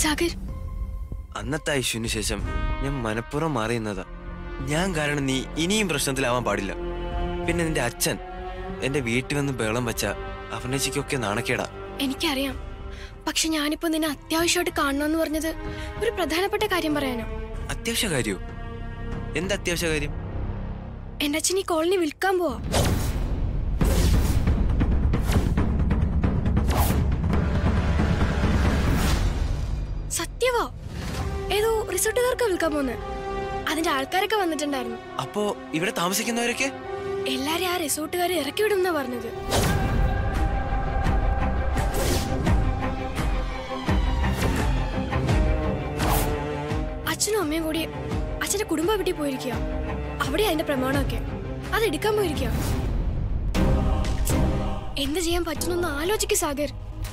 സാഗർ അന്നത്തെ ഐശ്വന് ശേഷം ഞാൻ മനഃപൂർവ്വം മാറിയുന്നതാ ഞാൻ കാരണം നീ ഇനിയും പ്രശ്നത്തിലാവാൻ പാടില്ല പിന്നെ നിന്റെ അച്ഛൻ എന്റെ വീട്ടിൽ വന്ന് ബഹളം വെച്ച അഭിനയിച്ചൊക്കെ നാണക്കേടാ എനിക്കറിയാം പക്ഷെ ഞാനിപ്പോ നിന്നെ അത്യാവശ്യമായിട്ട് കാണണമെന്ന് പറഞ്ഞത് ഒരു പ്രധാനപ്പെട്ട കാര്യം പറയാനാ അത്യാവശ്യ കാര്യോ എന്ത് അത്യാവശ്യ കാര്യം എന്റെ അച്ഛൻ ഈ കോളനി വിൽക്കാൻ പോവാ സത്യവാ ഏതോ റിസോർട്ടുകാർക്ക് വിൽക്കാൻ പോന്നെ അതിന്റെ ആൾക്കാരൊക്കെ വന്നിട്ടുണ്ടായിരുന്നു അപ്പോ ഇവിടെ താമസിക്കുന്നവരൊക്കെ എല്ലാരും ആ റിസോർട്ടുകാർ ഇറക്കി വിടുമെന്നാ പറഞ്ഞത് അച്ഛനും അമ്മയും കൂടി അച്ഛന്റെ കുടുംബ വീട്ടിൽ പോയിരിക്കുക അവിടെ അതിന്റെ പ്രമാണമൊക്കെ അത് എടുക്കാൻ പോയിരിക്കുക എന്ത് ചെയ്യാൻ പറ്റുന്നൊന്ന് ആലോചിക്ക് സാഗർ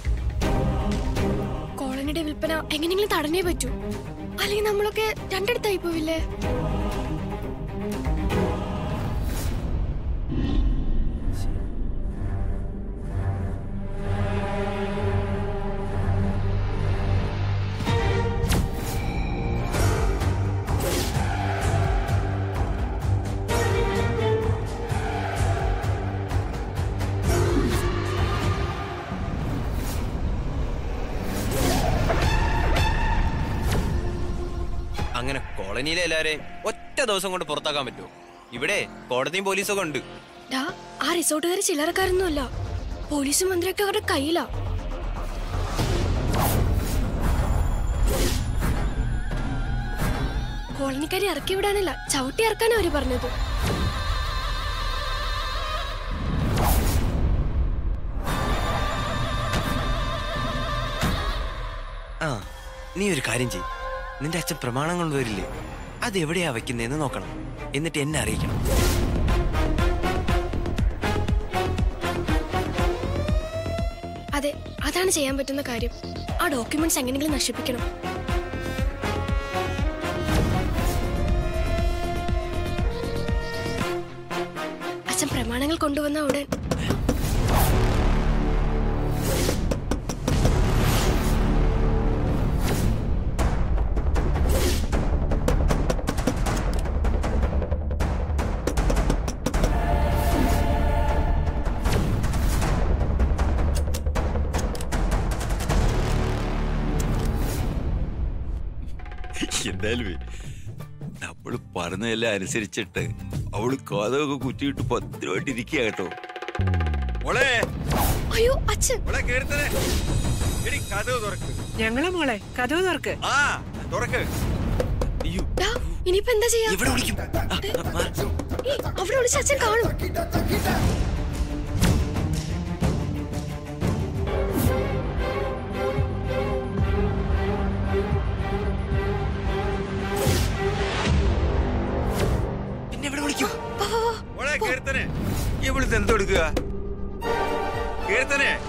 കോളനിയുടെ വിൽപ്പന എങ്ങനെയെങ്കിലും തടഞ്ഞേ പറ്റൂ അല്ലെങ്കിൽ നമ്മളൊക്കെ രണ്ടിടത്തായി പോവില്ലേ അങ്ങനെ കോളനിയിലെ എല്ലാരെയും ഒറ്റ ദിവസം കൊണ്ട് പുറത്താക്കാൻ പറ്റുമോ ഇവിടെ കോടതിയും പോലീസൊക്കെ ഉണ്ട് ഡാ ആ റിസോർട്ടുകാര് ചില്ലറക്കാരൊന്നുമല്ല പോലീസും മന്ത്രിയൊക്കെ അവരുടെ കയ്യിലാ കോളനിക്കാരെ ഇറക്കി വിടാനല്ല ചവിട്ടി ഇറക്കാനാ അവര് പറഞ്ഞത് ആ നീ ഒരു കാര്യം ചെയ് നിന്റെ അച്ഛൻ പ്രമാണം കൊണ്ടുവരില്ലേ അത് എവിടെയാ വെക്കുന്നതെന്ന് നോക്കണം എന്നിട്ട് എന്നെ അറിയിക്കണം അതെ അതാണ് ചെയ്യാൻ പറ്റുന്ന കാര്യം ആ ഡോക്യുമെന്റ്സ് എങ്ങനെയെങ്കിലും നശിപ്പിക്കണം അച്ഛൻ പ്രമാണങ്ങൾ കൊണ്ടുവന്ന ഉടൻ എന്തായാലും നമ്മൾ പറഞ്ഞതെല്ലാം അനുസരിച്ചിട്ട് അവള് കാതൊക്കെ കുറ്റിയിട്ട് ഭദ്രമായിട്ടിരിക്കുക കേട്ടോ മോളെ അയ്യോ അച്ഛൻ മോളെ കേർത്തനെ എടി കഥവ് തുറക്ക് ഞങ്ങളെ മോളെ കഥവ് തുറക്ക് ആ തുറക്ക് അയ്യോ ഡാ, ഇനിയിപ്പോ എന്താ ചെയ്യാ എവിടെ വിളിക്കും ആ, ആ, മാറ്. ഏയ്, അവിടെ വിളിച്ച അച്ഛൻ കാണും പിന്നെ എവിടെ വിളിക്കും വാ, വാ, വാ. മോളെ കേർത്തനെ ഇവിടുത്തെ എന്തോ എടുക്കുക കേർത്തനെ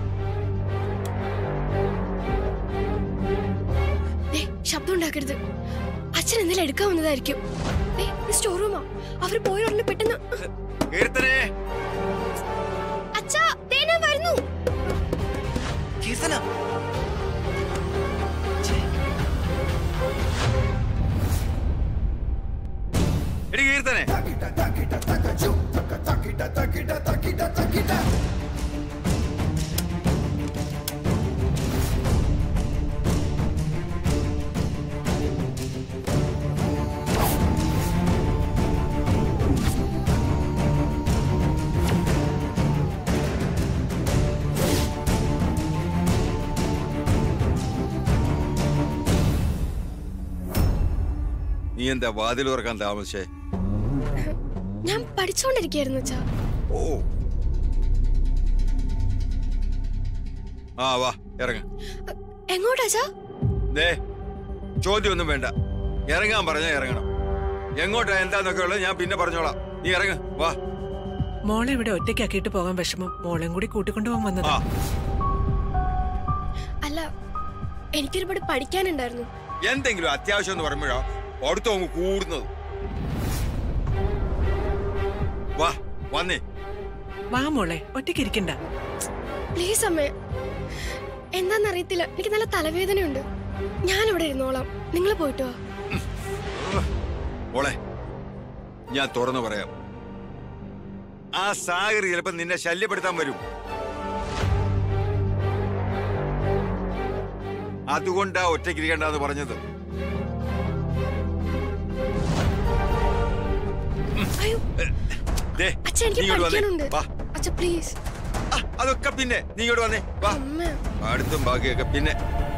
ദേ, ശബ്ദം ഉണ്ടാക്കരുത് അച്ഛൻ എന്തെങ്കിലും എടുക്കാൻ വന്നതായിരിക്കും ദേ, ഇത് സ്റ്റോർ റൂമാ അവര് പോയ ഉടനെ പെട്ടെന്ന് കേർത്തനെ അച്ഛാ ദേ ഞാൻ വരുന്നു കീർത്തന എടി കീർത്തനെ നീ എന്താ വാതിൽ തുറക്കാൻ താമസിച്ചേ ഞാൻ പഠിച്ചുകൊണ്ടിരിക്കുകയായിരുന്നു അച്ഛാ ഓ ആ വാ ഇറങ്ങ അ, എങ്ങോട്ടാ അച്ഛാ ദേ ചോദ്യമൊന്നും വേണ്ട ഇറങ്ങാൻ പറഞ്ഞാ ഇറങ്ങണം എങ്ങോട്ടാ എന്താന്നൊക്കെ ഉള്ളത് ഞാൻ പിന്നെ പറഞ്ഞോളാം നീ ഇറങ്ങ വാ മോളെ ഇവിടെ ഒറ്റയ്ക്കാക്കിയിട്ട് പോകാൻ വിഷമം മോളെയും കൂടി കൂട്ടിക്കൊണ്ടുപോകാൻ വന്നത് ആ അല്ല എനിക്കൊരുപാട് പഠിക്കാനുണ്ടായിരുന്നു എന്തെങ്കിലും അത്യാവശ്യം എന്ന് പറയുമ്പോഴാ അടുത്ത് അങ്ങ് കൂടുന്നത് വാ വന്നേ വാ മോളെ ഒറ്റയ്ക്ക് ഇരിക്കണ്ട പ്ലീസ് അമ്മേ എന്താന്നറിയത്തില്ല എനിക്ക് നല്ല തലവേദനയുണ്ട് ഞാനിവിടെ ഇരുന്നോളാം നിങ്ങൾ പോയിട്ട് വാ മോളെ ഞാൻ തുറന്നു പറയാം ആ സാഗർ ചിലപ്പോ നിന്നെ ശല്യപ്പെടുത്താൻ വരും അതുകൊണ്ടാ ഒറ്റയ്ക്കിരിക്കണ്ടെന്ന് പറഞ്ഞത് അയ്യോ ദേ, അച്ഛ എനിക്ക് നീ ഇങ്ങോട്ട് വന്നേ. പഠിക്കാനുണ്ട് വാ. അച്ഛ പ്ലീസ് ആ, അതൊക്കെ പിന്നെ നീ ഇങ്ങോട്ട് വന്നേ വാ അമ്മ അടുത്തും ബാക്കിയൊക്കെ പിന്നെ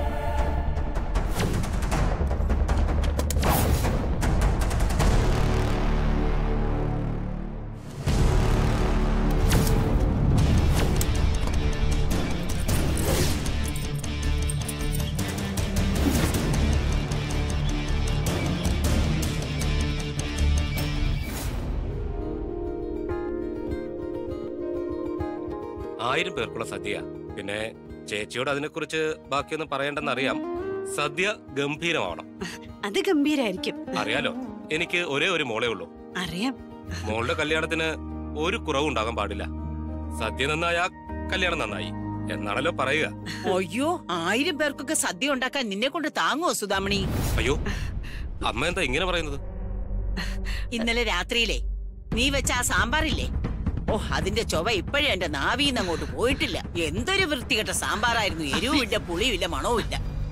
ആയിരം പേർക്കുള്ള സദ്യ പിന്നെ ചേച്ചിയോട് അതിനെക്കുറിച്ച് ബാക്കിയൊന്നും പറയണ്ടെന്നറിയാം സദ്യ ഗംഭീരമാവണം അത് ഗംഭീരായിരിക്കും അറിയാലോ എനിക്ക് ഒരേ ഒരു മോളേ ഉള്ളൂ അറിയാം മോളുടെ കല്യാണത്തിന് ഒരു കുറവും ഉണ്ടാകാൻ പാടില്ല സദ്യ നന്നായ കല്യാണം നന്നായി എന്നാണല്ലോ പറയുക അയ്യോ ആയിരം പേർക്കൊക്കെ സദ്യ ഉണ്ടാക്കാൻ നിന്നെ കൊണ്ട് താങ്ങുമോ സുധാമണി അയ്യോ അമ്മ എന്താ ഇങ്ങനെ പറയുന്നത് ഇന്നലെ രാത്രിയിലെ നീ വെച്ച ആ സാമ്പാറില്ലേ ഓ അതിന്റെ ചൊവ ഇപ്പോഴും എന്റെ നാവിന്ന് അങ്ങോട്ട് പോയിട്ടില്ല എന്തൊരു വൃത്തികെട്ട സാമ്പാറായിരുന്നു എരിവുമില്ല പുളിയുമില്ല മണവുമില്ല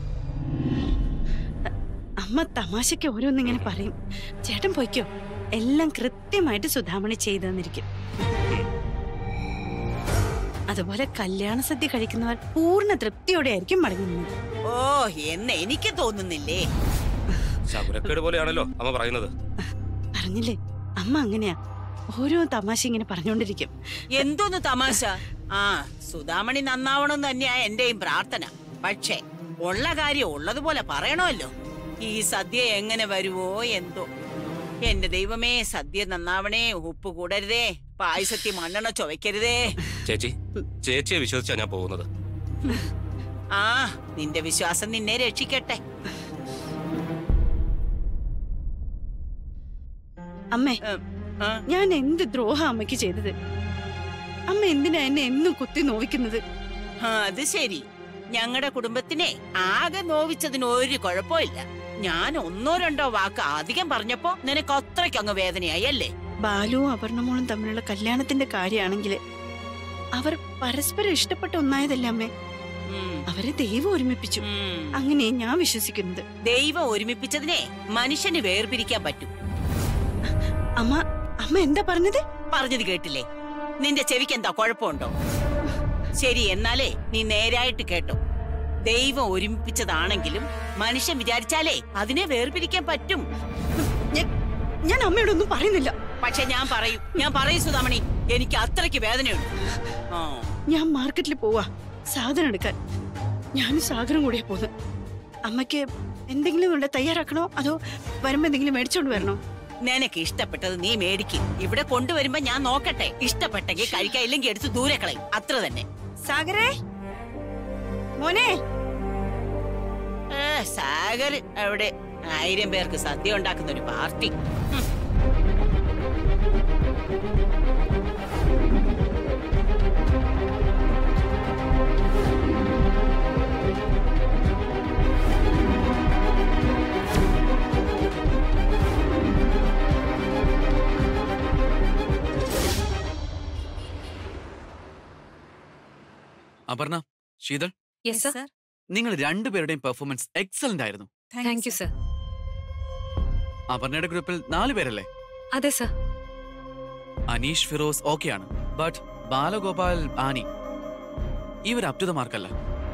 അമ്മ തമാശയ്ക്ക് ഓരോന്നിങ്ങനെ പറയും ചേട്ടൻ പൊയ്ക്കോ എല്ലാം കൃത്യമായിട്ട് സുധാമണി ചെയ്തു തന്നിരിക്കും അതുപോലെ കല്യാണ സദ്യ കഴിക്കുന്നവർ പൂർണ്ണ തൃപ്തിയോടെ ആയിരിക്കും മടങ്ങുന്നത് ഓ എന്ന് എനിക്ക് തോന്നുന്നില്ലേ ശകുരക്കേട് പോലെയാണല്ലോ അമ്മ പറയുന്നത് പറഞ്ഞില്ലേ അമ്മ അങ്ങനെയാ ഓരോ തമാശ ഇങ്ങനെ പറഞ്ഞുകൊണ്ടിരിക്കും എന്തോന്ന് തമാശ ആ സുധാമണി നന്നാവണം തന്നെയാ എന്റെയും പ്രാർത്ഥന പക്ഷേ ഉള്ള കാര്യം ഉള്ളതുപോലെ പറയണമല്ലോ ഈ സദ്യ എങ്ങനെ വരുവോ എന്തോ എന്റെ ദൈവമേ സദ്യ നന്നാവണേ ഉപ്പ് കൂടരുതേ പായസത്തി മണ്ണെണ്ണ ചുവയ്ക്കരുതേ ചേച്ചി ചേച്ചിയെ വിശ്വസിച്ചാ ഞാൻ പോകുന്നത് ആ നിന്റെ വിശ്വാസം നിന്നെ രക്ഷിക്കട്ടെ അമ്മേ ഉം, ആ, ഞാൻ എന്ത് ദ്രോഹ അമ്മയ്ക്ക് ചെയ്തത് അമ്മ എന്തിനാ എന്നെ എന്നും കുത്തി നോവിക്കുന്നത് ആ, അത് ശരി ഞങ്ങളുടെ കുടുംബത്തിനെ ആകെ നോവിച്ചതിന് ഒരു കുഴപ്പമില്ല ഞാൻ ഒന്നോ രണ്ടോ വാക്ക് അധികം പറഞ്ഞപ്പോ നിനക്ക് അത്രയ്ക്ക് അങ്ങ് വേദനയായി അല്ലേ ബാലുവും അപർണമോളും തമ്മിലുള്ള കല്യാണത്തിന്റെ കാര്യമാണെങ്കിൽ അവർ പരസ്പരം ഇഷ്ടപ്പെട്ട ഒന്നായതല്ലേ അമ്മേ ഉം, അവരെ ദൈവം ഒരുമിപ്പിച്ചു ഉം. അങ്ങനെ ഞാൻ വിശ്വസിക്കുന്നത് ദൈവം ഒരുമിപ്പിച്ചതിനെ മനുഷ്യന് വേർപിരിക്കാൻ പറ്റും അമ്മ അമ്മ എന്താ പറഞ്ഞത് പറഞ്ഞത് കേട്ടില്ലേ നിന്റെ ചെവിക്ക് എന്താ കുഴപ്പമുണ്ടോ ശരി എന്നാലേ നീ നേരായിട്ട് കേട്ടോ ദൈവം ഒരുമിപ്പിച്ചതാണെങ്കിലും മനുഷ്യൻ വിചാരിച്ചാലേ അതിനെ വേർപിരിക്കാൻ പറ്റും ഞാൻ- ഞാൻ അമ്മയോടൊന്നും പറയുന്നില്ല പക്ഷെ ഞാൻ പറയും ഞാൻ പറയും സുധാമണി എനിക്ക് അത്രയ്ക്ക് വേദനയുണ്ട് ആ ഞാൻ മാർക്കറ്റിൽ പോവാ സാധനം എടുക്കാൻ ഞാനും സാഗരം കൂടിയാ പോകുന്നത് അമ്മയ്ക്ക് എന്തെങ്കിലും ഇവിടെ തയ്യാറാക്കണോ അതോ വരുമ്പോ എന്തെങ്കിലും മേടിച്ചോണ്ട് വരണോ നിനക്ക് ഇഷ്ടപ്പെട്ടത് നീ മേടിക്ക് ഇവിടെ കൊണ്ടുവരുമ്പോ ഞാൻ നോക്കട്ടെ ഇഷ്ടപ്പെട്ടെങ്കിൽ കഴിക്കാൻ ഇല്ലെങ്കിൽ എടുത്ത് ദൂരെ കളയും അത്ര തന്നെ സാഗരേ മോനെ ഏ, സാഗർ അവിടെ ആയിരം പേർക്ക് സദ്യ ഉണ്ടാക്കുന്ന ഒരു പാർട്ടി ഹും. അപർണ ശീതൾ യെസ് സർ നിങ്ങൾ രണ്ടുപേരുടെയും പെർഫോമൻസ് എക്സലന്റ് ആയിരുന്നു താങ്ക് യു സർ അപർണയുടെ ഗ്രൂപ്പിൽ നാല് പേരല്ലേ അതെ സർ അനീഷ് ഫിറോസ് ഓക്കെയാണ് ബട്ട് ബാലഗോപാൽ ആനി ഇവർ അപ് ടു ദ മാർക്കല്ല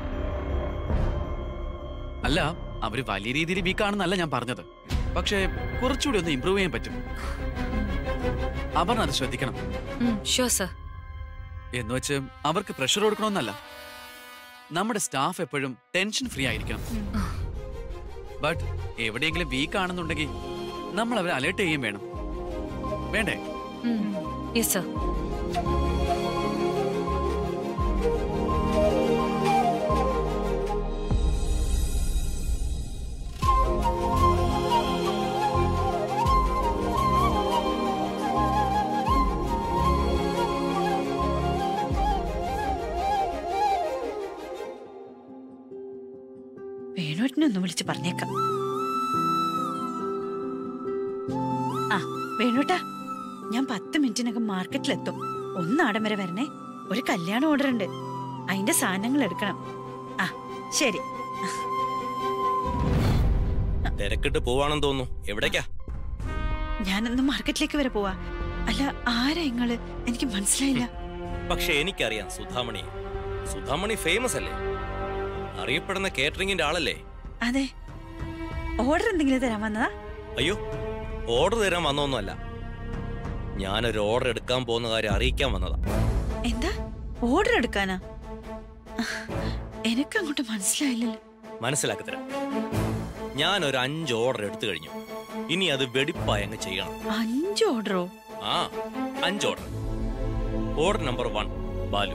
അല്ല അവര് വലിയ രീതിയിൽ വീക്ക് ആണെന്നല്ല ഞാൻ പറഞ്ഞത് പക്ഷേ കുറച്ചുകൂടി ഒന്ന് ഇമ്പ്രൂവ് ചെയ്യാൻ പറ്റും അപർണ അത് ശ്രദ്ധിക്കണം ഷുവർ സർ എന്ന് വെച്ച് അവർക്ക് പ്രഷർ കൊടുക്കണമെന്നല്ല നമ്മുടെ സ്റ്റാഫ് എപ്പോഴും ടെൻഷൻ ഫ്രീ ആയിരിക്കണം ബട്ട് എവിടെയെങ്കിലും വീക്ക് ആണെന്നുണ്ടെങ്കിൽ നമ്മൾ അവരെ അലേർട്ട് ചെയ്യുകയും വേണം വേണ്ടേ യെസ് സർ വേണു വേണുവേട്ടനെ ഒന്ന് വിളിച്ച് പറഞ്ഞേക്കാം ആ വേണുട്ടാ ഞാൻ പത്ത് മിനിറ്റിനകം മാർക്കറ്റിലെത്തും ഒന്ന് ആടം വരെ വരണേ ഒരു കല്യാണം ഓർഡർ ഉണ്ട് അതിന്റെ സാധനങ്ങൾ എടുക്കണം ആ ശരി തിരക്കിട്ട് പോവാണെന്ന് തോന്നുന്നു എവിടേക്കാ ഞാനൊന്ന് മാർക്കറ്റിലേക്ക് വരെ പോവാ അല്ല ആരാ ഇങ്ങള് എനിക്ക് മനസ്സിലായില്ല പക്ഷെ എനിക്കറിയാം സുധാമണി സുധാമണി ഫേമസ് അല്ലേ അറിയപ്പെടുന്ന കേറ്ററിംഗിന്റെ ആളല്ലേ അതെ ഓർഡർ എന്തെങ്കിലും തരാൻ വന്നതാ അയ്യോ ഓർഡർ തരാൻ വന്നൊന്നുമല്ല ഞാനൊരു ഓർഡർ എടുക്കാൻ പോകുന്ന കാര്യം അറിയിക്കാൻ വന്നതാ എന്താ ഓർഡർ എടുക്കാനാ എനിക്ക് അങ്ങോട്ട് മനസ്സിലായില്ലല്ലോ മനസ്സിലാക്കി തരാം ഞാൻ ഒരു അഞ്ച് ഓർഡർ എടുത്തു കഴിഞ്ഞു ഇനി അത് വെടിപ്പായി അങ്ങ് ചെയ്യണം അഞ്ച് ഓർഡറോ ആ അഞ്ച് order order number one Balu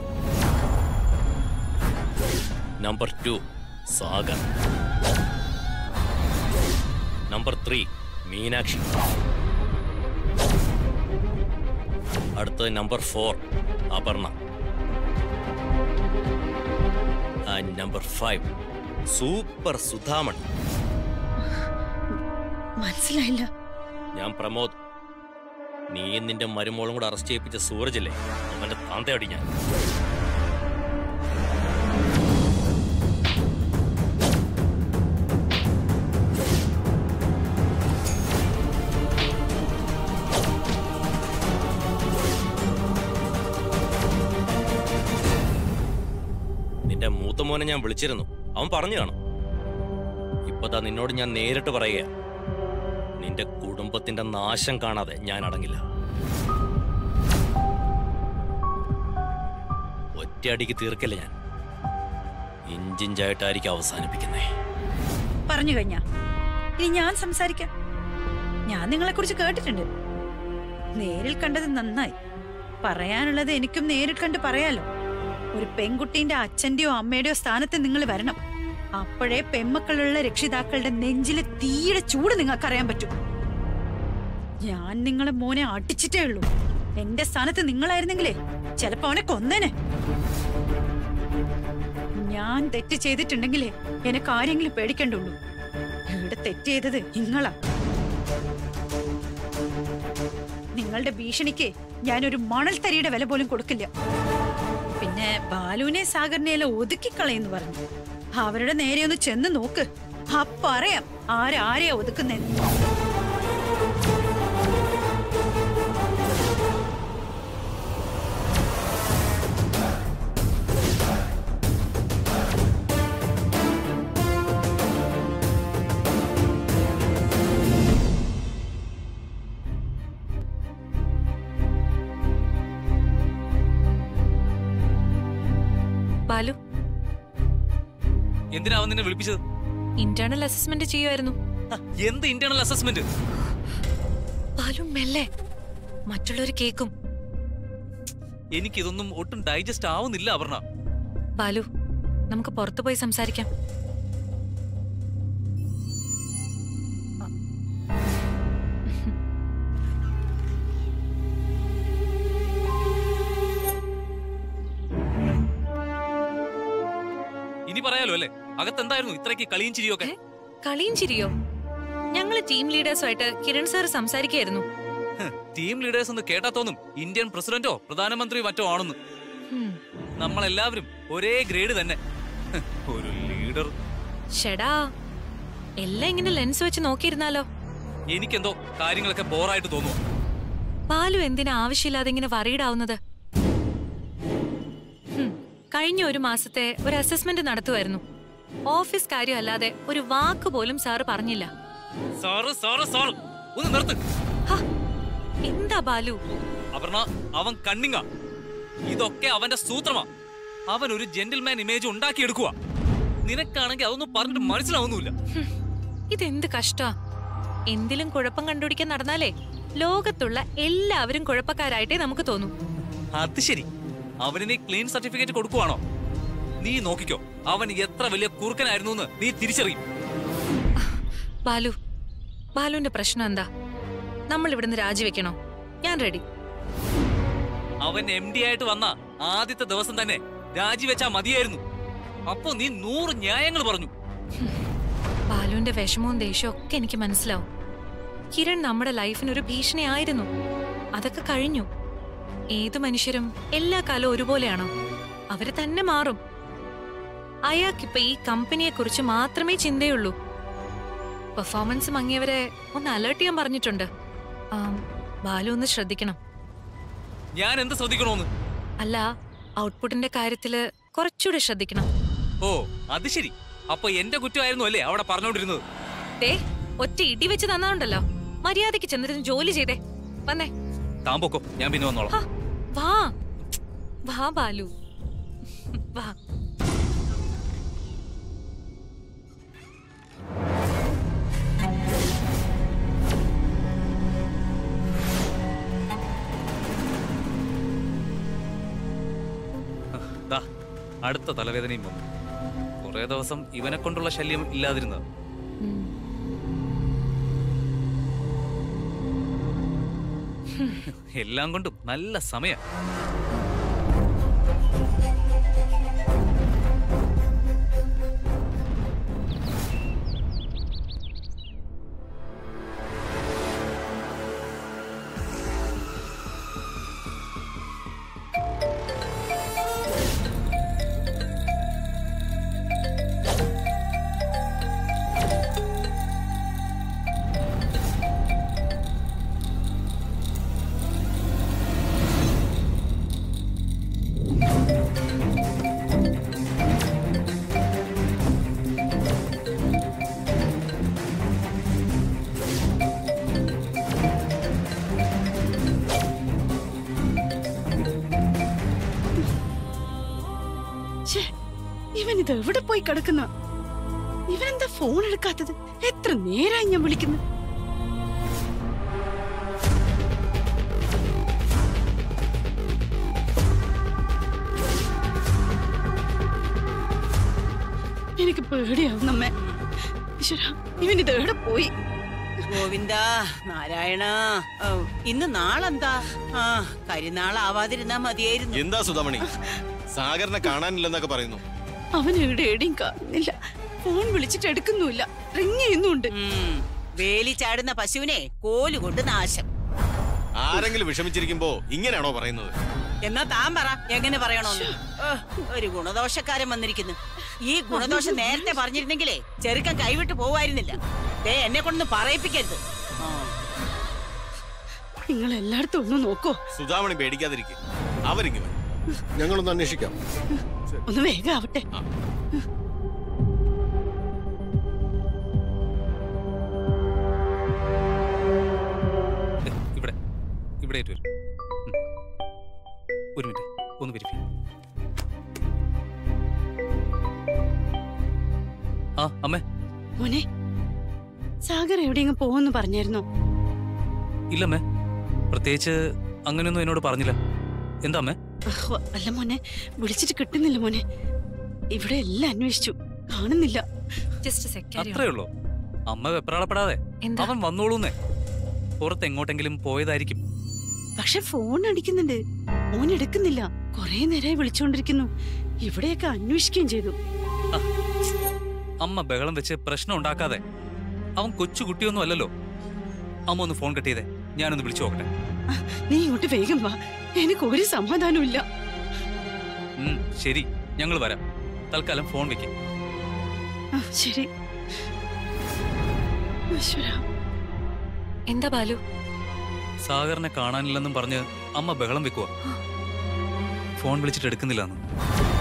number two Sagar number three Meenakshi അടുത്തത് number four Aparna number five super Sudhaman മനസ്സിലായില്ല ഞാൻ പ്രമോദ് നീയും നിന്റെ മരുമോളും കൂടെ അറസ്റ്റ് ചെയ്യിപ്പിച്ച സൂരജല്ലേ അവന്റെ താന്തയടി ഞാൻ നിന്റെ മൂത്ത മോനെ ഞാൻ വിളിച്ചിരുന്നു അവൻ പറഞ്ഞു കാണും ഇപ്പതാ നിന്നോട് ഞാൻ നേരിട്ട് പറയുക നിന്റെ കുടുംബത്തിന്റെ നാശം കാണാതെ ഞാൻ അടങ്ങില്ല ഒറ്റയടിക്ക് തീർക്കല്ല ഞാൻ ഇഞ്ചിഞ്ചായിട്ടായിരിക്കും അവസാനിപ്പിക്കുന്നേ പറഞ്ഞു കഴിഞ്ഞാ ഇനി ഞാൻ സംസാരിക്കാം ഞാൻ നിങ്ങളെ കുറിച്ച് കേട്ടിട്ടുണ്ട് നേരിൽ കണ്ടത് നന്നായി പറയാനുള്ളത് എനിക്കും നേരിൽ കണ്ട് പറയാലോ ഒരു പെൺകുട്ടീന്റെ അച്ഛന്റെയോ അമ്മയുടെയോ സ്ഥാനത്ത് നിങ്ങൾ വരണം അപ്പോഴേ പെമ്മക്കളുള്ള രക്ഷിതാക്കളുടെ നെഞ്ചിലെ തീയുടെ ചൂട് നിങ്ങൾക്ക് അറിയാൻ പറ്റും ഞാൻ നിങ്ങളെ മോനെ അടിച്ചിട്ടേ ഉള്ളൂ എന്റെ സ്ഥാനത്ത് നിങ്ങളായിരുന്നെങ്കിലേ ചിലപ്പോ അവനെ കൊന്നേനെ ഞാൻ തെറ്റ് ചെയ്തിട്ടുണ്ടെങ്കിലേ എനിക്ക് ആരെങ്കിലും പേടിക്കണ്ടുള്ളൂ ഇവിടെ തെറ്റ് ചെയ്തത് നിങ്ങളാ നിങ്ങളുടെ ഭീഷണിക്ക് ഞാനൊരു മണൽത്തരിയുടെ വില പോലും കൊടുക്കില്ല പിന്നെ ബാലുവിനെ സാഗറിനെയെല്ലാം ഒതുക്കിക്കളയെന്ന് പറഞ്ഞു അവരുടെ നേരെ ഒന്ന് ചെന്ന് നോക്ക് അപ്പൊ അറിയാം ആരാരെയാ ഒതുക്കുന്നെന്ന് ബാലു എന്തിനാ അവൻ നിന്നെ വിളിപ്പിച്ചത് ഇന്റേണൽ അസസ്മെന്റ് ചെയ്യുമായിരുന്നു ഹ, എന്ത് ഇന്റേണൽ അസസ്മെന്റ് ബാലു മെല്ലെ മറ്റുള്ളവർ കേക്കും എനിക്കിതൊന്നും ഒട്ടും ഡൈജസ്റ്റ് ആവുന്നില്ല അപർണ ബാലു നമുക്ക് പുറത്തു പോയി സംസാരിക്കാം ഇനി പറയാലോ അല്ലേ അകത്തെന്തായിരുന്നു ഇത്രയ്ക്ക് കളിയും ചിരിയൊക്കെ ഏ? കളിയും ചിരിയോ ഞങ്ങള് ടീം ലീഡേഴ്സുമായിട്ട് കിരൺ സാർ സംസാരിക്കായിരുന്നു ഹ്, ടീം ലീഡേഴ്സ് എന്ന് കേട്ടാ തോന്നും ഇന്ത്യൻ പ്രസിഡന്റോ പ്രധാനമന്ത്രിയോ മറ്റോ ആണെന്ന് ഉം. നമ്മളെല്ലാവരും ഒരേ ഗ്രേഡ് തന്നെ ഹ്, ഒരു ലീഡർ ഷെടാ എല്ലാം ഇങ്ങനെ ലെൻസ് വെച്ച് നോക്കിയിരുന്നാലോ എനിക്കെന്തോ കാര്യങ്ങളൊക്കെ ബോറായിട്ട് തോന്നുന്നു ബാലു എന്തിനാ ആവശ്യമില്ലാതെ ഇങ്ങനെ വറീഡാവുന്നത് ഹും, കഴിഞ്ഞ ഒരു മാസത്തെ ഒരു അസസ്മെന്റ് നടത്തുമായിരുന്നു ഓഫീസ് കാര്യമല്ലാതെ ഒരു വാക്ക് പോലും സാറ് പറഞ്ഞില്ല സാറ് സാറ് സാറ് ഒന്ന് നിർത്ത് ഹ, എന്താ ബാലു അപർണ അവൻ കണ്ണിങ്ങ ഇതൊക്കെ അവന്റെ സൂത്രമാ അവൻ ഒരു ജെന്റിൽമാൻ ഇമേജ് ഉണ്ടാക്കിയെടുക്കുക നിനക്കാണെങ്കിൽ അതൊന്നും പറഞ്ഞിട്ട് മനസ്സിലാവുന്നുമില്ല ഹും, ഇതെന്ത് കഷ്ടാ എന്തിലും കുഴപ്പം കണ്ടുപിടിക്കാൻ നടന്നാലേ ലോകത്തുള്ള എല്ലാവരും കുഴപ്പക്കാരായിട്ടേ നമുക്ക് തോന്നൂ അത് ശരി അവന് നീ ക്ലീൻ സർട്ടിഫിക്കറ്റ് കൊടുക്കുവാണോ നീ നോക്കിക്കോ അവൻ എത്ര വലിയ കുറുക്കനായിരുന്നു എന്ന് നീ തിരിച്ചറിയും ബാലു ബാലുവിന്റെ പ്രശ്നം എന്താ നമ്മൾ ഇവിടുന്ന് രാജിവെക്കണോ ഞാൻ റെഡി അവൻ എം ഡി ആയിട്ട് വന്ന ആദ്യത്തെ ദിവസം തന്നെ രാജിവെച്ചാ മതിയായിരുന്നു അപ്പോ നീ നൂറ് ന്യായങ്ങൾ പറഞ്ഞു ബാലുവിന്റെ വിഷമവും ദേഷ്യവും ഒക്കെ എനിക്ക് മനസ്സിലാവും കിരൺ നമ്മുടെ ലൈഫിന് ഒരു ഭീഷണിയായിരുന്നു അതൊക്കെ കഴിഞ്ഞു ഏതു മനുഷ്യരും എല്ലാ കാലവും ഒരുപോലെയാണോ അവര് തന്നെ മാറും അയാൾക്കിപ്പൊ ഈ കമ്പനിയെ കുറിച്ച് മാത്രമേ ചിന്തയുള്ളൂ പെർഫോമൻസ് മങ്ങിയവരെ ഒന്ന് അലേർട്ട് ചെയ്യാൻ പറഞ്ഞിട്ടുണ്ട് ആം, ബാലു ഒന്ന് ശ്രദ്ധിക്കണം ഞാൻ എന്ത് ശ്രദ്ധിക്കണോന്ന് അല്ല ഔട്ട്പുട്ടിന്റെ കാര്യത്തില് കുറച്ചുകൂടെ ശ്രദ്ധിക്കണം ഓ അത് ശരി അപ്പൊ എന്റെ കുറ്റമായിരുന്നു അല്ലേ അവിടെ പറഞ്ഞോണ്ടിരുന്നത് ദേ ഒറ്റ ഇടി വെച്ച് തന്നാണ്ടല്ലോ മര്യാദയ്ക്ക് ചെന്നിരുന്ന് ജോലി ചെയ്തേ വന്നേ താൻ പൊക്കോ ഞാൻ പിന്നെ വന്നോളാം ഹാ, വാ വാ ബാലു വാ ദാ അടുത്ത തലവേദനയും വന്നു കുറെ ദിവസം ഇവനെ കൊണ്ടുള്ള ശല്യം ഇല്ലാതിരുന്നത് ഉം. എല്ലാം കൊണ്ടും നല്ല സമയം ഛേ, ഇവൻ ഇത് എവിടെ പോയി കിടക്കുന്ന ഇവനെന്താ ഫോൺ എടുക്കാത്തത് എത്ര നേരായി ഞാൻ വിളിക്കുന്നു എനിക്ക് പേടിയാവും നമ്മെ ഈശ്വരാ, ഇവൻ ഇത് എവിടെ പോയി ഗോവിന്ദ നാരായണ ഔ, ഇന്ന് നാളെന്താ ആ കരിനാളാവാതിരുന്നാ മതിയായിരുന്നു എന്താ സുധാമണി സാഗറിനെ കാണാനില്ലെന്നൊക്കെ പറയുന്നു അവൻ എവിടെ എവിടെയും കാണുന്നില്ല ഫോൺ വിളിച്ചിട്ട് എടുക്കുന്നുമില്ല റിങ് ചെയ്യുന്നുണ്ട് ഉം, വേലി ചാടുന്ന പശുവിനെ കോലുകൊണ്ട് നാശം ആരെങ്കിലും വിഷമിച്ചിരിക്കുമ്പോ ഇങ്ങനെയാണോ പറയുന്നത് എന്നാ താൻ പറ എങ്ങനെ പറയണോന്ന് ഓ, ഒരു ഗുണദോഷക്കാരൻ വന്നിരിക്കുന്നു ഈ ഗുണദോഷം നേരത്തെ പറഞ്ഞിരുന്നെങ്കിലേ ചെറുക്കൻ കൈവിട്ട് പോവായിരുന്നില്ല ദേ എന്നെ കൊണ്ടൊന്ന് പറയിപ്പിക്കരുത് ആ. നിങ്ങൾ എല്ലായിടത്തും ഒന്ന് നോക്കോ സുധാമണി പേടിക്കാതിരിക്കും അവരിങ്ങ് വരും ഞങ്ങളൊന്ന് അന്വേഷിക്കാം ഒന്ന് വേഗം ആവട്ടെ ദേ, ഇവിടെ ഇവിടെ ആയിട്ട് വരും ഉം. ഒരു മിനിറ്റ് ഒന്ന് വെരിഫൈ ആ അമ്മേ മോനെ സാഗർ എവിടെയെങ്കിലും പോവെന്ന് പറഞ്ഞായിരുന്നോ ഇല്ലമ്മേ പ്രത്യേകിച്ച് അങ്ങനെയൊന്നും എന്നോട് പറഞ്ഞില്ല എന്താ അമ്മേ അഹ്, അല്ല മോനെ വിളിച്ചിട്ട് കിട്ടുന്നില്ല മോനെ ഇവിടെ എല്ലാം അന്വേഷിച്ചു കാണുന്നില്ല ജസ്റ്റ് സെക്കൻഡ് അത്രേ ഉള്ളൂ അമ്മ വെപ്രാളപ്പെടാതെ എന്താ? അവൻ വന്നോളൂന്നേ പുറത്ത് എങ്ങോട്ടെങ്കിലും പോയതായിരിക്കും പക്ഷെ ഫോൺ അടിക്കുന്നുണ്ട് മോൻ എടുക്കുന്നില്ല കൊറേ നേരമായി വിളിച്ചുകൊണ്ടിരിക്കുന്നു ഇവിടെയൊക്കെ അന്വേഷിക്കുകയും ചെയ്തു അമ്മ ബഹളം വെച്ച് പ്രശ്നം ഉണ്ടാക്കാതെ അവൻ കൊച്ചു കുട്ടിയൊന്നും അല്ലല്ലോ അമ്മ ഒന്ന് ഫോൺ കട്ട് ചെയ്തേ ഞാനൊന്ന് വിളിച്ചു നോക്കട്ടെ നീ ഇങ്ങോട്ട് വേഗം വാ എനിക്ക് ഒരു സമാധാനവും ഇല്ല ഉം, ശരി ഞങ്ങൾ വരാം തൽക്കാലം ഫോൺ വെക്കാം ആ, ശരി ഈശ്വരാ എന്താ ബാലു സാഗറിനെ കാണാനില്ലെന്നും പറഞ്ഞ് അമ്മ ബഹളം വെക്കുക ഫോൺ വിളിച്ചിട്ട് എടുക്കുന്നില്ലെന്ന്